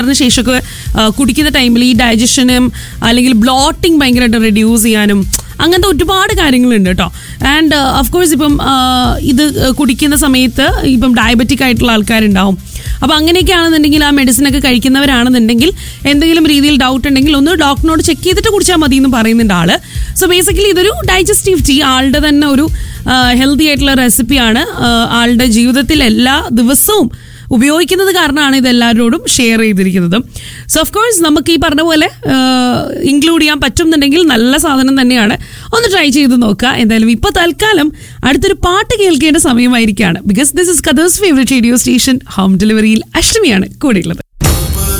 ഡിന്നറിന് ശേഷമൊക്കെ ആ, കുടിക്കുന്ന ടൈമിൽ ഈ ഡൈജഷനും അല്ലെങ്കിൽ ബ്ലോട്ടിങ് ഭയങ്കരമായിട്ട് റെഡ്യൂസ് ചെയ്യാനും അങ്ങനത്തെ ഒരുപാട് കാര്യങ്ങളുണ്ട് കേട്ടോ ആൻഡ് കോഴ്സ് ഇപ്പം ആ, ഇത് കുടിക്കുന്ന സമയത്ത് ഇപ്പം ഡയബറ്റിക് ആയിട്ടുള്ള ആൾക്കാരുണ്ടാവും അപ്പോൾ അങ്ങനെയൊക്കെയാണെന്നുണ്ടെങ്കിൽ ആ മെഡിസിൻ ഒക്കെ കഴിക്കുന്നവരാണെന്നുണ്ടെങ്കിൽ എന്തെങ്കിലും രീതിയിൽ ഡൗട്ട് ഉണ്ടെങ്കിൽ ഒന്ന് ഡോക്ടറിനോട് ചെക്ക് ചെയ്തിട്ട് കുടിച്ചാൽ മതി എന്ന് പറയുന്നുണ്ട് ആള് സോ ബേസിക്കലി ഇതൊരു ഡൈജസ്റ്റീവ് ടീ ആളുടെ തന്നെ ഒരു ഹെൽത്തി ആയിട്ടുള്ള റെസിപ്പിയാണ് ആളുടെ ജീവിതത്തിൽ എല്ലാ ദിവസവും ഉപയോഗിക്കുന്നത് കാരണമാണ് ഇത് എല്ലാവരോടും ഷെയർ ചെയ്തിരിക്കുന്നത് സോ ഓഫ് കോഴ്സ് നമുക്ക് ഈ പറഞ്ഞ പോലെ ഇൻക്ലൂഡ് ചെയ്യാൻ പറ്റുന്നുണ്ടെങ്കിൽ നല്ല സാധനം തന്നെയാണ് ഒന്ന് ട്രൈ ചെയ്ത് നോക്കുക എന്തായാലും ഇപ്പോൾ തൽക്കാലം അടുത്തൊരു പാട്ട് കേൾക്കേണ്ട സമയമായിരിക്കുകയാണ് ബിക്കോസ് ദിസ് ഇസ് കദേഴ്സ് ഫേവറേറ്റ് റേഡിയോ സ്റ്റേഷൻ ഹോം ഡെലിവറിയിൽ അഷ്ടമിയാണ് കൂടെയുള്ളത്